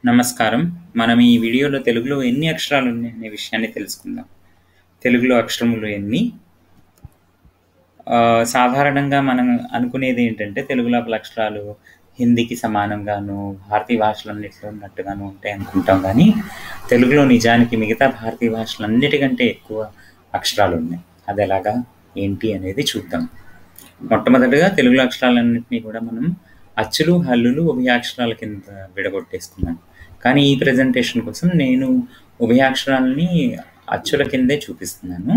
నమస్కారం. మనం ఈ వీడియోలో తెలుగులో ఎన్ని అక్షరాలున్నాయి అనే విషయాన్ని తెలుసుకుందాం. తెలుగులో అక్షరములు ఎన్ని? ఆహ్, సాధారణంగా మనం అనుకునేదేంటంటే తెలుగు లోపల అక్షరాలు హిందీకి సమానంగాను, భారతీయ భాషలన్నిట్లో ఉన్నట్టుగాను ఉంటాయనుకుంటాం గానీ, తెలుగులో నిజానికి మిగతా భారతీయ భాషలన్నిటికంటే ఎక్కువ అక్షరాలున్నాయి. అదెలాగా? ఏంటి? అనేది చూద్దాం. మొట్టమొదటగా తెలుగులో అక్షరాలన్నిటిని కూడా మనం అచ్చులు, హల్లులు, ఉభయాక్షరాల కింద విడగొట్టేసుకున్నాం. కానీ ఈ ప్రెజెంటేషన్ కోసం నేను ఉభయాక్షరాలని అచ్చుల కిందే చూపిస్తున్నాను.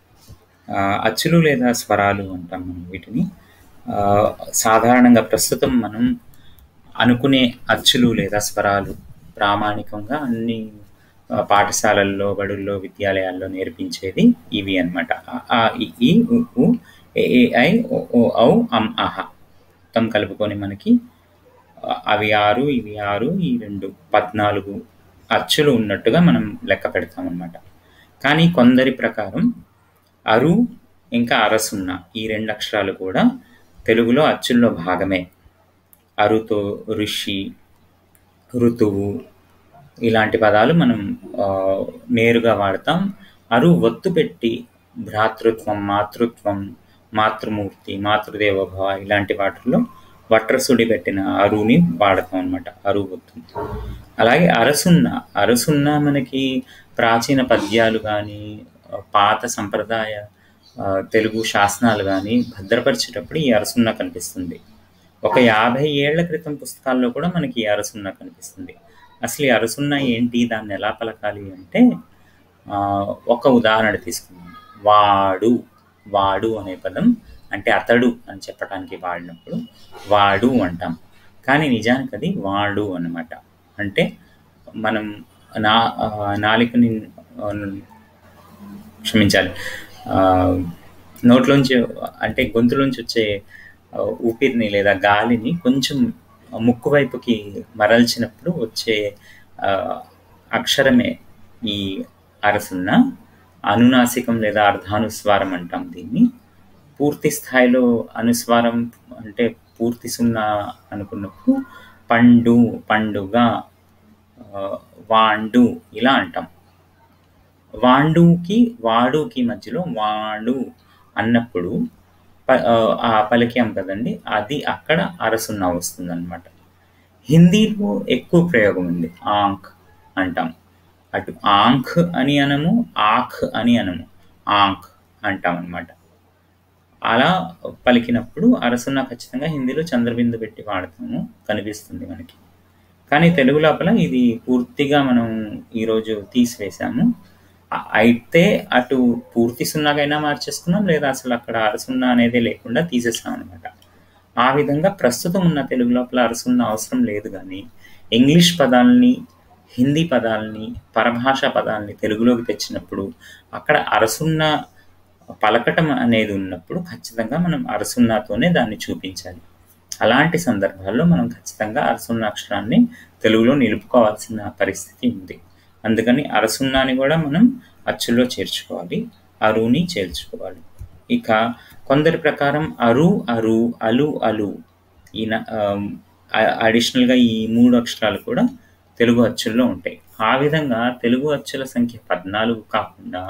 ఆహ్, అచ్చులు లేదా స్వరాలు అంటాం మనం వీటిని. ఆహ్, సాధారణంగా ప్రస్తుతం మనం అనుకునే అచ్చులు లేదా స్వరాలు ప్రామాణికంగా అన్ని ఆహ్, పాఠశాలల్లో, బడుల్లో, విద్యాలయాల్లో నేర్పించేది ఇవి అన్నమాట. అ, ఆ, ఇ, ఈ, ఉ, ఊ, ఎ, ఏ, ఐ, ఓ, ఓ, ఔ, అం, అహ. మొత్తం కలుపుకొని మనకి ఆహ్, అవి 6, ఇవి 6, ఈ 2 14 అచ్చులు ఉన్నట్టుగా మనం లెక్క పెడతామన్నమాట. కానీ కొందరి ప్రకారం అరు, ఇంకా అరసున్న ఈ 2 అక్షరాలు కూడా తెలుగులో అచ్చుల్లో భాగమే. అరుతో ఋషి, ఋతువు ఇలాంటి పదాలు మనం ఆహ్, నేరుగా వాడతాం. అరు ఒత్తు పెట్టి భ్రాతృత్వం, మాతృత్వం, మాతృమూర్తి, మాతృదేవోభవ ఇలాంటి వాటిల్లో వట్రసుడి పెట్టిన అరుని వాడతాం అన్నమాట. అరు ఒత్తు. అలాగే అరసున్న, అరసున్న మనకి ప్రాచీన పద్యాలు గానీ, ఆహ్, పాత సంప్రదాయ ఆహ్, తెలుగు శాసనాలు గానీ భద్రపరిచేటప్పుడు ఈ అరసున్న కనిపిస్తుంది. ఒక 50 ఏళ్ల క్రితం పుస్తకాల్లో కూడా మనకి ఈ అరసున్న కనిపిస్తుంది. అసలు ఈ అరసున్న ఏంటి? దాన్ని ఎలా పలకాలి అంటే ఆహ్, ఒక ఉదాహరణ తీసుకుందాం. వాడు, వాడు అనే పదం అంటే అతడు అని చెప్పటానికి వాడినప్పుడు వాడు అంటాం. కానీ నిజానికి అది వాడు అన్నమాట. అంటే మనం నా ఆహ్, నాలికని ఆహ్, క్షమించాలి. ఆహ్, నోట్లోంచి అంటే గొంతులోంచి వచ్చే ఆహ్, ఊపిరిని లేదా గాలిని కొంచెం ముక్కు వైపుకి మరల్చినప్పుడు వచ్చే ఆహ్, అక్షరమే ఈ అరసున్న. అనునాసికం లేదా అర్ధానుస్వారం అంటాం దీన్ని. పూర్తి స్థాయిలో అనుస్వారం అంటే పూర్తి సున్నా అనుకున్నప్పుడు పండు, పండుగ, ఆహ్, వాండు ఇలా అంటాం. వాండుకి, వాడుకి మధ్యలో వాడు అన్నప్పుడు ప ఆహ్, ఆ పలికాం కదండీ! అది అక్కడ అరసున్న వస్తుందన్నమాట. హిందీలో ఎక్కువ ప్రయోగం ఉంది. ఆంఖ్ అంటాం. అటు ఆంఖ్ అని అనము, ఆఖ్ అని అనము. ఆంఖ్ అంటామన్నమాట. అలా పలికినప్పుడు అరసున్న ఖచ్చితంగా హిందీలో చంద్రబిందు పెట్టి వాడతాము. కనిపిస్తుంది మనకి. కానీ తెలుగు లోపల ఇది పూర్తిగా మనం ఈరోజు తీసివేశాము. అ అయితే అటు పూర్తి సున్నాకైనా మార్చేసుకున్నాం. లేదా అసలు అక్కడ అరసున్న అనేదే లేకుండా తీసేసామన్నమాట. ఆ విధంగా ప్రస్తుతం ఉన్న తెలుగు లోపల అరసున్న అవసరం లేదు గానీ, ఇంగ్లీష్ పదాల్ని, హిందీ పదాల్ని, పరభాషా పదాల్ని తెలుగులోకి తెచ్చినప్పుడు అక్కడ అరసున్న పలకటం అనేది ఉన్నప్పుడు ఖచ్చితంగా మనం అరసున్నతోనే దాన్ని చూపించాలి. అలాంటి సందర్భాల్లో మనం ఖచ్చితంగా అరసున్న అక్షరాన్ని తెలుగులో నిలుపుకోవాల్సిన పరిస్థితి ఉంది. అందుకని అరసున్నాని కూడా మనం అచ్చుల్లో చేర్చుకోవాలి. అరుని చేర్చుకోవాలి. ఇక కొందరి ప్రకారం అరు, అరు, అలు, అలు ఈ న ఆహ్, అ అడిషనల్‌గా ఈ 3 అక్షరాలు కూడా తెలుగు అచ్చుల్లో ఉంటాయి. ఆ విధంగా తెలుగు అచ్చుల సంఖ్య 14 కాకుండా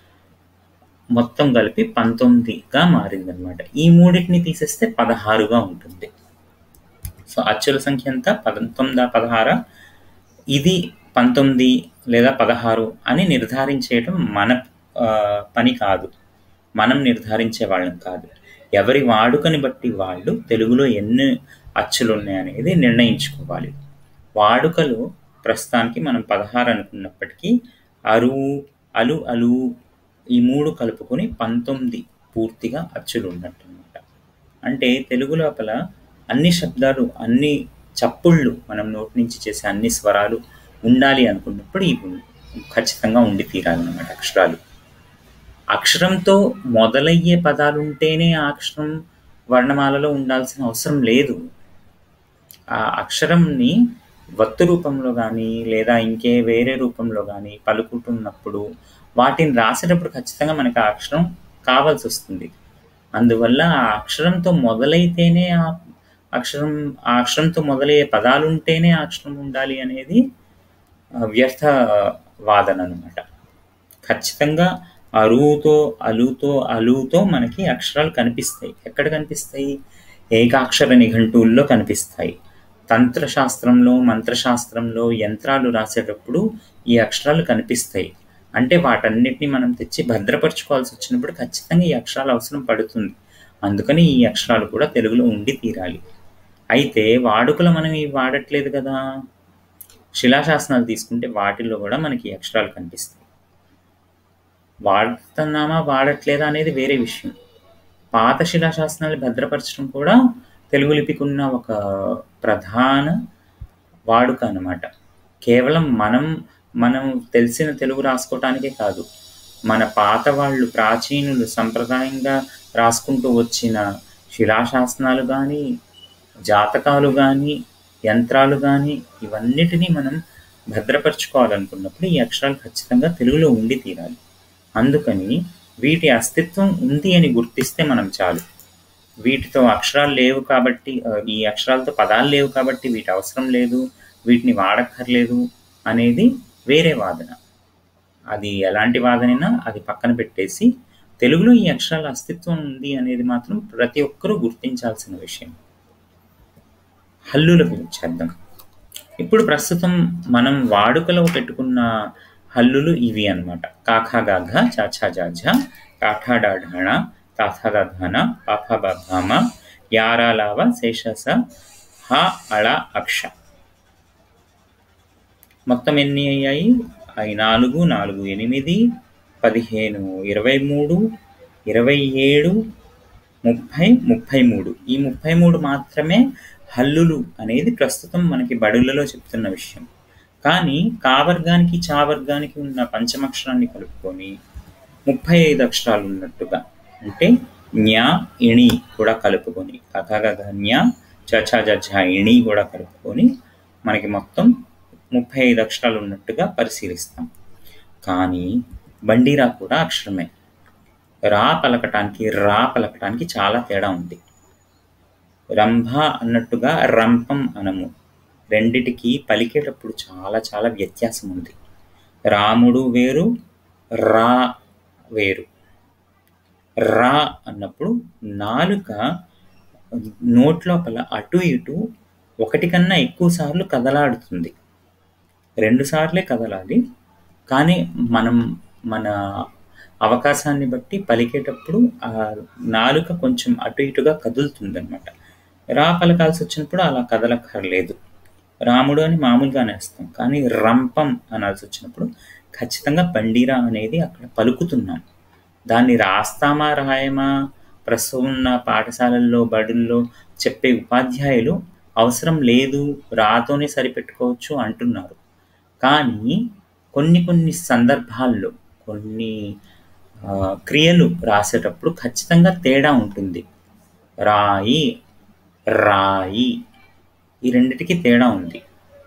మొత్తం కలిపి 19గా మారిందన్నమాట. ఈ మూడిటిని తీసేస్తే 16గా ఉంటుంది. సో, అచ్చుల సంఖ్య ఎంత? 19 16 ఇది 19 లేదా 16 అని నిర్ధారించేయటం మన ఆహ్, పని కాదు. మనం నిర్ధారించే వాళ్ళం కాదు. ఎవరి వాడుకని బట్టి వాళ్ళు తెలుగులో ఎన్ని అచ్చులున్నాయనేది నిర్ణయించుకోవాలి. వాడుకలో ప్రస్తుతానికి మనం 16 అనుకున్నప్పటికీ అరు, అలు, అలు ఈ 3 కలుపుకొని 19 పూర్తిగా అచ్చులున్నట్టన్నమాట. అంటే తెలుగు లోపల అన్ని శబ్దాలు, అన్ని చప్పుళ్ళు మనం నోటి నుంచి చేసే అన్ని స్వరాలు ఉండాలి అనుకున్నప్పుడు ఇవి ఖచ్చితంగా ఉండి తీరాలన్నమాట అక్షరాలు. అక్షరంతో మొదలయ్యే పదాలుంటేనే ఆ అక్షరం వర్ణమాలలో ఉండాల్సిన అవసరం లేదు. ఆ అక్షరంని వత్తు రూపంలో గానీ, లేదా ఇంకే వేరే రూపంలో గానీ పలుకుతున్నప్పుడు వాటిని రాసేటప్పుడు ఖచ్చితంగా మనకి ఆ అక్షరం కావాల్సొస్తుంది. అందువల్ల ఆ అక్షరంతో మొదలైతేనే ఆ అక్షరం ఆ అక్షరంతో మొదలయ్యే పదాలుంటేనే ఆ అక్షరం ఉండాలి అనేది వ్యర్థ వాదన అనమాట ఖచ్చితంగా అరువుతో అలుతో అలుతో మనకి అక్షరాలు కనిపిస్తాయి ఎక్కడ కనిపిస్తాయి ఏకాక్షర నిఘంటువుల్లో కనిపిస్తాయి తంత్రశాస్త్రంలో మంత్రశాస్త్రంలో యంత్రాలు రాసేటప్పుడు ఈ అక్షరాలు కనిపిస్తాయి అంటే వాటన్నిటిని మనం తెచ్చి భద్రపరచుకోవాల్సి వచ్చినప్పుడు ఖచ్చితంగా ఈ అక్షరాలు అవసరం పడుతుంది అందుకని ఈ అక్షరాలు కూడా తెలుగులో ఉండి తీరాలి అయితే వాడుకలో మనం ఇవి వాడట్లేదు కదా శిలాశాసనాలు తీసుకుంటే వాటిల్లో కూడా మనకి ఈ అక్షరాలు కనిపిస్తాయి వాడుతున్నామా వాడట్లేదా అనేది వేరే విషయం పాత శిలాశాసనాలు భద్రపరచడం కూడా తెలుగు లిపికి ఉన్న ఒక ప్రధాన వాడుక అన్నమాట కేవలం మనం మనం తెలిసిన తెలుగు రాసుకోవటానికే కాదు మన పాత వాళ్ళు ప్రాచీనులు సంప్రదాయంగా రాసుకుంటూ వచ్చిన శిలాశాసనాలు కానీ జాతకాలు కానీ యంత్రాలు కానీ ఇవన్నిటినీ మనం భద్రపరచుకోవాలనుకున్నప్పుడు ఈ అక్షరాలు ఖచ్చితంగా తెలుగులో ఉండి తీరాలి అందుకని వీటి అస్తిత్వం ఉంది అని గుర్తిస్తే మనం చాలు వీటితో అక్షరాలు లేవు కాబట్టి ఆ, ఈ అక్షరాలతో పదాలు లేవు కాబట్టి వీటి అవసరం లేదు వీటిని వాడక్కర్లేదు అనేది వేరే వాదన అది ఎలాంటి వాదనైనా అది పక్కన పెట్టేసి తెలుగులో ఈ అక్షరాల అస్తిత్వం ఉంది అనేది మాత్రం ప్రతి ఒక్కరూ గుర్తించాల్సిన విషయం హల్లుల గురించి చేద్దాం ఇప్పుడు ప్రస్తుతం మనం వాడుకలో పెట్టుకున్న హల్లులు ఇవి అన్నమాట కాఖా గాఘ చాచా జాఝ కాఠా డాఢాణ తాథా దాధాన పాపా బాభామ యారా లావ శేషస హ అళ అక్ష మొత్తం ఎన్ని అయ్యాయి అవి నాలుగు నాలుగు ఎనిమిది పదిహేను ఇరవై మూడు ఇరవై ఏడు ముప్పై ముప్పై మూడు ఈ ముప్పై మూడు మాత్రమే హల్లులు అనేది ప్రస్తుతం మనకి బడులలో చెప్తున్న విషయం కానీ కావర్గానికి చావర్గానికి ఉన్న పంచమక్షరాన్ని కలుపుకొని ముప్పై ఐదు అక్షరాలు ఉన్నట్టుగా అంటే జ్ఞా ఇణి కూడా కలుపుకొని కథగగ జ్ఞా చచ జ ఇణి కూడా కలుపుకొని మనకి మొత్తం ముప్పై ఐదు అక్షరాలు ఉన్నట్టుగా పరిశీలిస్తాం కానీ బండిరా కూడా అక్షరమే రా పలకటానికి రా పలకటానికి చాలా తేడా ఉంది రంభ అన్నట్టుగా రంపం అనము రెండిటికి పలికేటప్పుడు చాలా చాలా వ్యత్యాసం ఉంది రాముడు వేరు రా వేరు రా అన్నప్పుడు నాలుక నోట్ లోపల అటు ఇటు ఒకటి కన్నా ఎక్కువ సార్లు కదలాడుతుంది రెండు సార్లే కదలాలి కానీ మనం మన అవకాశాన్ని బట్టి పలికేటప్పుడు ఆ నాలుక కొంచెం అటు ఇటుగా కదులుతుంది అనమాట రా పలకాల్సి వచ్చినప్పుడు అలా కదలక్కర్లేదు రాముడు అని మామూలుగానే వేస్తాం కానీ రంపం అనాల్సి వచ్చినప్పుడు ఖచ్చితంగా బండిరా అనేది అక్కడ పలుకుతున్నాం దాన్ని రాస్తామా రాయమా ప్రస్తుతం ఉన్న పాఠశాలల్లో బడుల్లో చెప్పే ఉపాధ్యాయులు అవసరం లేదు రాతోనే సరిపెట్టుకోవచ్చు అంటున్నారు కానీ కొన్ని కొన్ని సందర్భాల్లో కొన్ని ఆ, క్రియలు రాసేటప్పుడు ఖచ్చితంగా తేడా ఉంటుంది రాయి రాయి ఈ రెండిటికి తేడా ఉంది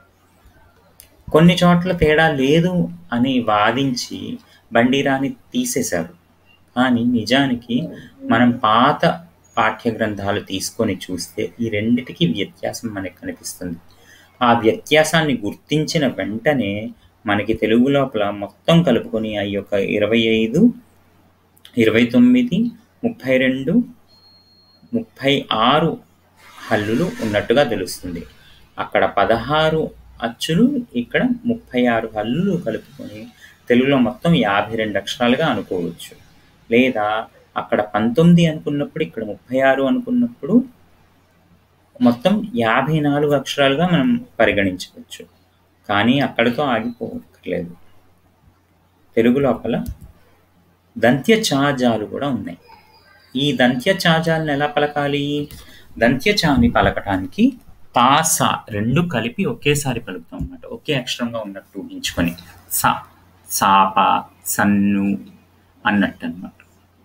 కొన్ని చోట్ల తేడా లేదు అని వాదించి బండిరాని తీసేశారు కానీ నిజానికి మనం పాత పాఠ్య గ్రంథాలు తీసుకొని చూస్తే ఈ రెండిటికి వ్యత్యాసం మనకు కనిపిస్తుంది ఆ వ్యత్యాసాన్ని గుర్తించిన వెంటనే మనకి తెలుగు లోపల మొత్తం కలుపుకొని ఆ యొక్క ఇరవై ఐదు ఇరవై తొమ్మిది ముప్పై రెండు ముప్పై ఆరు హల్లులు ఉన్నట్టుగా తెలుస్తుంది అక్కడ పదహారు అచ్చులు ఇక్కడ ముప్పై ఆరు హల్లులు కలుపుకొని తెలుగులో మొత్తం యాభై రెండు అక్షరాలుగా అనుకోవచ్చు లేదా అక్కడ పంతొమ్మిది అనుకున్నప్పుడు ఇక్కడ ముప్పై ఆరు అనుకున్నప్పుడు మొత్తం యాభై నాలుగు అక్షరాలుగా మనం పరిగణించవచ్చు కానీ అక్కడితో ఆగిపోకర్లేదు తెలుగు లోపల దంత్య చాజాలు కూడా ఉన్నాయి ఈ దంత్య చాజాలను ఎలా పలకాలి దంత్య చాని పలకటానికి తాస రెండు కలిపి ఒకేసారి పలుకుతాం అన్నమాట ఒకే అక్షరంగా ఉన్నట్టు ఊహించుకొని సా సాప సన్ను అన్నట్టు అన్నమాట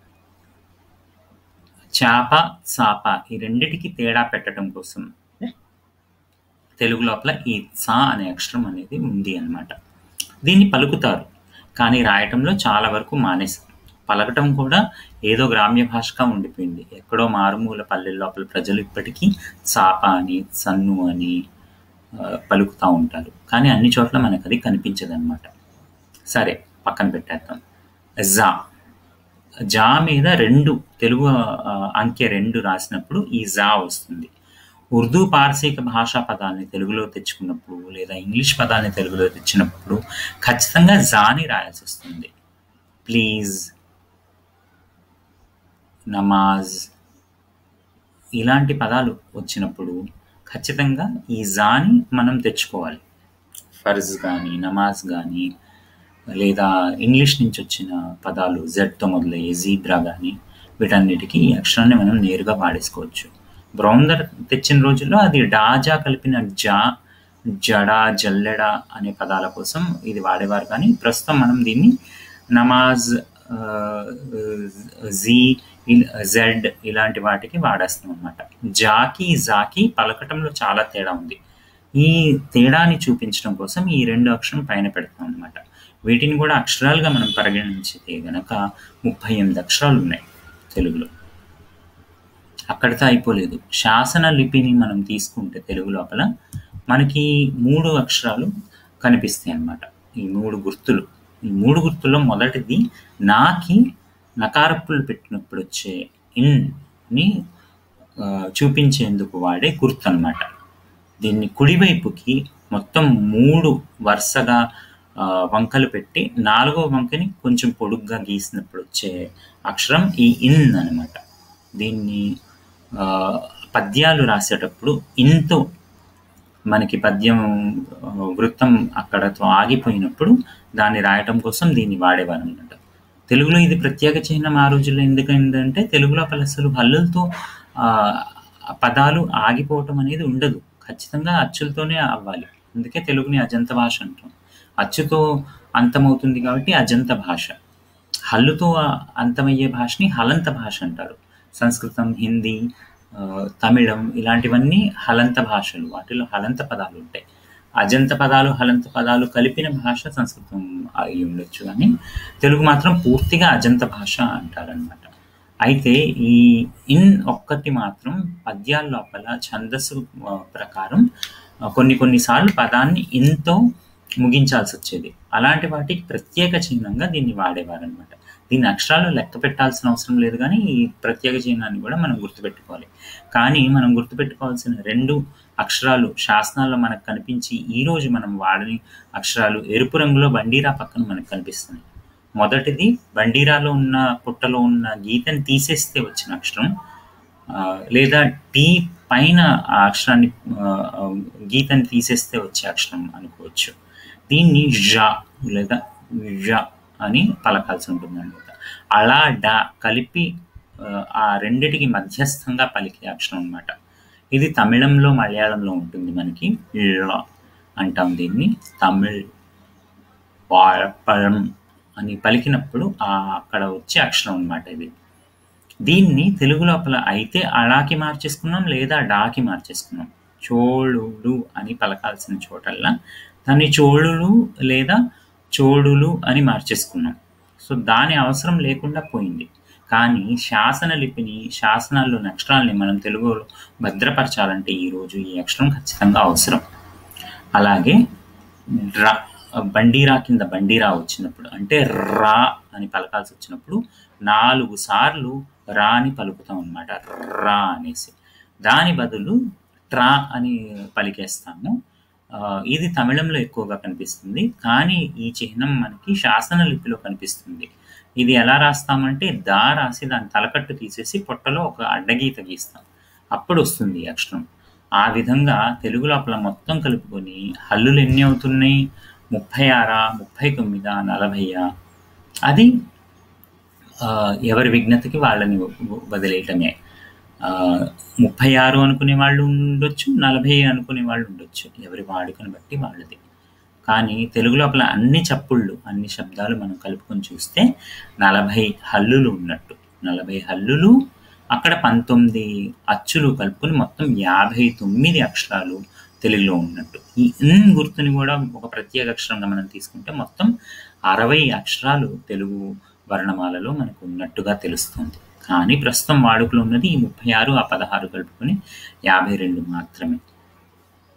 చాప సాప ఈ రెండిటికి తేడా పెట్టడం కోసం తెలుగు లోపల ఈ సా అనే అక్షరం అనేది ఉంది అన్నమాట దీన్ని పలుకుతారు కానీ రాయటంలో చాలా వరకు మానేశారు పలకటం కూడా ఏదో గ్రామ్య భాషగా ఉండిపోయింది ఎక్కడో మారుమూల పల్లెల లోపల ప్రజలు ఇప్పటికీ సాప అని సన్ను అని పలుకుతూ ఉంటారు కానీ అన్ని చోట్ల మనకు అది కనిపించదన్నమాట సరే పక్కన పెట్టేద్దాం జా జా మీద రెండు తెలుగు ఆ, అంకె రెండు రాసినప్పుడు ఈ జా వస్తుంది ఉర్దూ పారసీక భాషా పదాలని తెలుగులో తెచ్చుకున్నప్పుడు లేదా ఇంగ్లీష్ పదాన్ని తెలుగులో తెచ్చినప్పుడు ఖచ్చితంగా జాని రాయాల్సి వస్తుంది ప్లీజ్ నమాజ్ ఇలాంటి పదాలు వచ్చినప్పుడు ఖచ్చితంగా ఈ జాని మనం తెచ్చుకోవాలి ఫర్జ్ కానీ నమాజ్ కానీ లేదా ఇంగ్లీష్ నుంచి వచ్చిన పదాలు జెడ్తో మొదలయ్యే జీబ్రా కానీ వీటన్నిటికీ ఈ అక్షరాన్ని మనం నేరుగా వాడేసుకోవచ్చు బ్రౌందర్ తెచ్చిన రోజుల్లో అది డాజా కలిపిన జా జడా జల్లెడ అనే పదాల కోసం ఇది వాడేవారు కానీ ప్రస్తుతం మనం దీన్ని నమాజ్ ఆ, జీ ఇల్- జెడ్ ఇలాంటి వాటికి వాడేస్తాం అనమాట జాకి జాకి పలకటంలో చాలా తేడా ఉంది ఈ తేడాని చూపించడం కోసం ఈ రెండు అక్షరం పైన పెడతాం అనమాట వీటిని కూడా అక్షరాలుగా మనం పరిగణించితే గనక ముప్పై ఎనిమిది అక్షరాలు ఉన్నాయి తెలుగులో అక్కడితో అయిపోలేదు శాసన లిపిని మనం తీసుకుంటే తెలుగు లోపల మనకి మూడు అక్షరాలు కనిపిస్తాయి అన్నమాట ఈ మూడు గుర్తులు ఈ మూడు గుర్తుల్లో మొదటిది నాకి నకారప్పులు పెట్టినప్పుడు వచ్చే ఇన్ ని ఆ, చూపించేందుకు వాడే గుర్తు అన్నమాట దీన్ని కుడివైపుకి మొత్తం మూడు వరుసగా ఆ, వంకలు పెట్టి నాలుగో వంకని కొంచెం పొడుగ్గా గీసినప్పుడు వచ్చే అక్షరం ఈ ఇన్ అన్నమాట దీన్ని ఆ, పద్యాలు రాసేటప్పుడు ఇంతో మనకి పద్యం ఆ, వృత్తం అక్కడతో ఆగిపోయినప్పుడు దాన్ని రాయటం కోసం దీన్ని వాడేవారు అనమాట తెలుగులో ఇది ప్రత్యేక చిహ్నం ఆ రోజుల్లో ఎందుకంటే తెలుగులో అసలు హల్లులతో ఆ, పదాలు ఆగిపోవటం అనేది ఉండదు ఖచ్చితంగా అచ్చులతోనే అవ్వాలి అందుకే తెలుగుని అజంత భాష అంటాం అచ్చుతో అంతమవుతుంది కాబట్టి అజంత భాష హల్లుతో అంతమయ్యే భాషని హలంత భాష అంటారు సంస్కృతం హిందీ ఆ, తమిళం ఇలాంటివన్నీ హలంత భాషలు వాటిలో హలంత పదాలు ఉంటాయి అజంత పదాలు హలంత పదాలు కలిపిన భాష సంస్కృతం అయి ఉండొచ్చు కానీ తెలుగు మాత్రం పూర్తిగా అజంత భాష అంటారనమాట అయితే ఈ ఇన్ ఒక్కటి మాత్రం పద్యాల లోపల ఛందస్సు ఆ, ప్రకారం ఆ, కొన్ని కొన్నిసార్లు పదాన్ని ఇన్తో ముగించాల్సి వచ్చేది అలాంటి వాటికి ప్రత్యేక చిహ్నంగా దీన్ని వాడేవారు అనమాట దీన్ని అక్షరాలు లెక్క పెట్టాల్సిన అవసరం లేదు కానీ ఈ ప్రత్యేక చిహ్నాన్ని కూడా మనం గుర్తుపెట్టుకోవాలి కానీ మనం గుర్తుపెట్టుకోవాల్సిన రెండు అక్షరాలు శాసనాల్లో మనకు కనిపించి ఈ రోజు మనం వాడని అక్షరాలు ఎరుపు రంగులో బండీరా పక్కన మనకు కనిపిస్తున్నాయి మొదటిది బండీరాలో ఉన్న పుట్టలో ఉన్న గీతని తీసేస్తే వచ్చిన అక్షరం ఆ, లేదా టీ పైన ఆ అక్షరాన్ని ఆ, ఆ, గీతని తీసేస్తే వచ్చే అక్షరం అనుకోవచ్చు దీన్ని జా లేదా జ అని పలకాల్సి ఉంటుంది అనమాట అలా డా కలిపి ఆ, ఆ రెండిటికి మధ్యస్థంగా పలికే అక్షరం అన్నమాట ఇది తమిళంలో మలయాళంలో ఉంటుంది మనకి ళ అంటాం దీన్ని తమిళ్ వాഴപ്പഴం అని పలికినప్పుడు ఆ అక్కడ వచ్చే అక్షరం అన్నమాట ఇది దీన్ని తెలుగు లోపల అయితే అళాకి మార్చేసుకున్నాం లేదా డాకి మార్చేసుకున్నాం చోళుడు అని పలకాల్సిన చోటల్లా దాన్ని చోళులు లేదా చోడులు అని మార్చేసుకున్నాం సో దాని అవసరం లేకుండా పోయింది కానీ శాసన లిపిని శాసనాల్లోని అక్షరాల్ని మనం తెలుగులో భద్రపరచాలంటే ఈరోజు ఈ అక్షరం ఖచ్చితంగా అవసరం అలాగే రా బండీరా కింద బండీరా వచ్చినప్పుడు అంటే రా అని పలకాల్సి వచ్చినప్పుడు నాలుగు సార్లు రా అని పలుకుతాం అనమాట రా అనేసి దాని బదులు ట్రా అని పలికేస్తాము ఆ, ఇది తమిళంలో ఎక్కువగా కనిపిస్తుంది కానీ ఈ చిహ్నం మనకి శాసన లిపిలో కనిపిస్తుంది ఇది ఎలా రాస్తామంటే దా రాసి దాని తలకట్టు తీసేసి పొట్టలో ఒక అడ్డగీత గీస్తాం అప్పుడు వస్తుంది ఈ అక్షరం ఆ విధంగా తెలుగు లోపల మొత్తం కలుపుకొని హల్లులు ఎన్ని అవుతున్నాయి ముప్పై ఆరా ముప్పై తొమ్మిదా నలభైయా అది ఆ, ఎవరి విజ్ఞతకి వాళ్ళని వ- వదిలేయటమే ఆ, ముప్పై ఆరు అనుకునే వాళ్ళు ఉండొచ్చు నలభై అనుకునే వాళ్ళు ఉండొచ్చు ఎవరి వాడుకను బట్టి వాళ్ళది కానీ తెలుగు లోపల అన్ని చప్పుళ్ళు అన్ని శబ్దాలు మనం కలుపుకొని చూస్తే నలభై హల్లులు ఉన్నట్టు నలభై హల్లులు అక్కడ పంతొమ్మిది అచ్చులు కలుపుకొని మొత్తం యాభై తొమ్మిది అక్షరాలు తెలుగులో ఉన్నట్టు ఈ ఇన్ గుర్తుని కూడా ఒక ప్రత్యేక అక్షరంగా మనం తీసుకుంటే మొత్తం అరవై అక్షరాలు తెలుగు వర్ణమాలలో మనకు ఉన్నట్టుగా తెలుస్తుంది కానీ ప్రస్తుతం వాడుకలో ఉన్నది ఈ ముప్పై ఆరు ఆ పదహారు కలుపుకొని యాభై రెండు మాత్రమే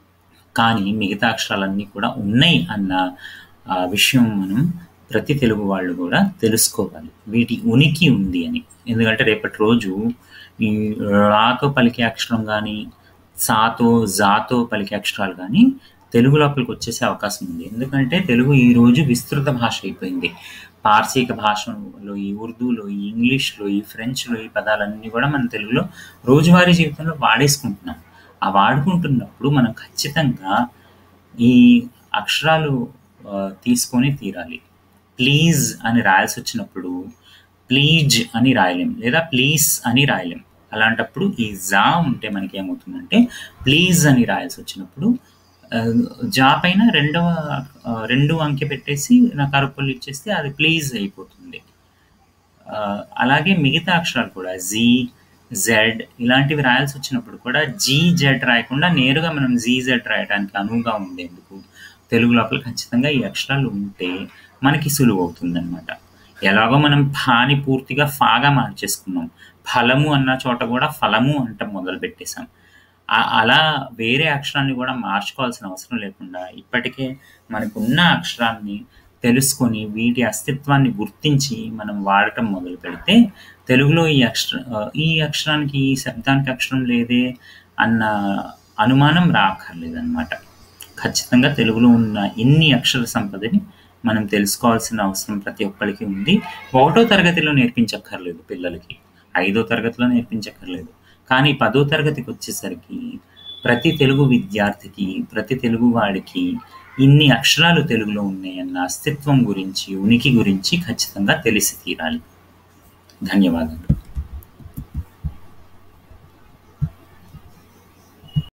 కానీ మిగతా అక్షరాలన్నీ కూడా ఉన్నాయి అన్న ఆ, విషయం మనం ప్రతి తెలుగు వాళ్ళు కూడా తెలుసుకోవాలి వీటి ఉనికి ఉంది అని ఎందుకంటే రేపటి రోజు ఈ రాతో పలికే అక్షరం కానీ సాతో జాతో పలికే అక్షరాలు కానీ తెలుగు లోపలికి వచ్చేసే అవకాశం ఉంది ఎందుకంటే తెలుగు ఈ రోజు విస్తృత భాష అయిపోయింది పార్సీక భాషలో ఈ ఉర్దూలో ఈ ఇంగ్లీష్లో ఈ ఫ్రెంచ్లో ఈ పదాలన్నీ కూడా మన తెలుగులో రోజువారీ జీవితంలో వాడేసుకుంటున్నాం ఆ వాడుకుంటున్నప్పుడు మనం ఖచ్చితంగా ఈ అక్షరాలు ఆ, తీసుకొని తీరాలి ప్లీజ్ అని రాయాల్సి వచ్చినప్పుడు ప్లీజ్ అని రాయలేం లేదా ప్లీజ్ అని రాయలేం అలాంటప్పుడు ఈ జా ఉంటే మనకి ఏమవుతుందంటే ప్లీజ్ అని రాయాల్సి వచ్చినప్పుడు ఆ, జా పైన రెండవ ఆ, రెండు అంకె పెట్టేసి నాకు అరుపులు ఇచ్చేస్తే అది ప్లీజ్ అయిపోతుంది ఆ, అలాగే మిగతా అక్షరాలు కూడా జీ జెడ్ ఇలాంటివి రాయాల్సి వచ్చినప్పుడు కూడా జీ జెడ్ రాయకుండా నేరుగా మనం జీ జెడ్ రాయడానికి అనువుగా ఉండేందుకు తెలుగు లోపల ఖచ్చితంగా ఈ అక్షరాలు ఉంటే మనకి సులువు అవుతుంది అనమాట ఎలాగో మనం ఫాని పూర్తిగా ఫాగా మార్చేసుకున్నాం ఫలము అన్న చోట కూడా ఫలము అంట మొదలు పెట్టేశాం ఆ- అలా వేరే అక్షరాన్ని కూడా మార్చుకోవాల్సిన అవసరం లేకుండా ఇప్పటికే మనకున్న అక్షరాన్ని తెలుసుకొని వీటి అస్తిత్వాన్ని గుర్తించి మనం వాడటం మొదలు పెడితే తెలుగులో ఈ అక్షర ఆ, ఈ అక్షరానికి ఈ శబ్దానికి అక్షరం లేదే అన్న అనుమానం రాక్కర్లేదన్నమాట ఖచ్చితంగా తెలుగులో ఉన్న ఇన్ని అక్షర సంపదని మనం తెలుసుకోవాల్సిన అవసరం ప్రతి ఒక్కరికి ఉంది ఒకటో తరగతిలో నేర్పించక్కర్లేదు పిల్లలకి ఐదో తరగతిలో నేర్పించక్కర్లేదు కానీ పదో తరగతికి వచ్చేసరికి ప్రతి తెలుగు విద్యార్థికి ప్రతి తెలుగు వాడికి ఇన్ని అక్షరాలు తెలుగులో ఉన్నాయన్న అస్తిత్వం గురించి ఉనికి గురించి ఖచ్చితంగా తెలిసి తీరాలి ధన్యవాదాలు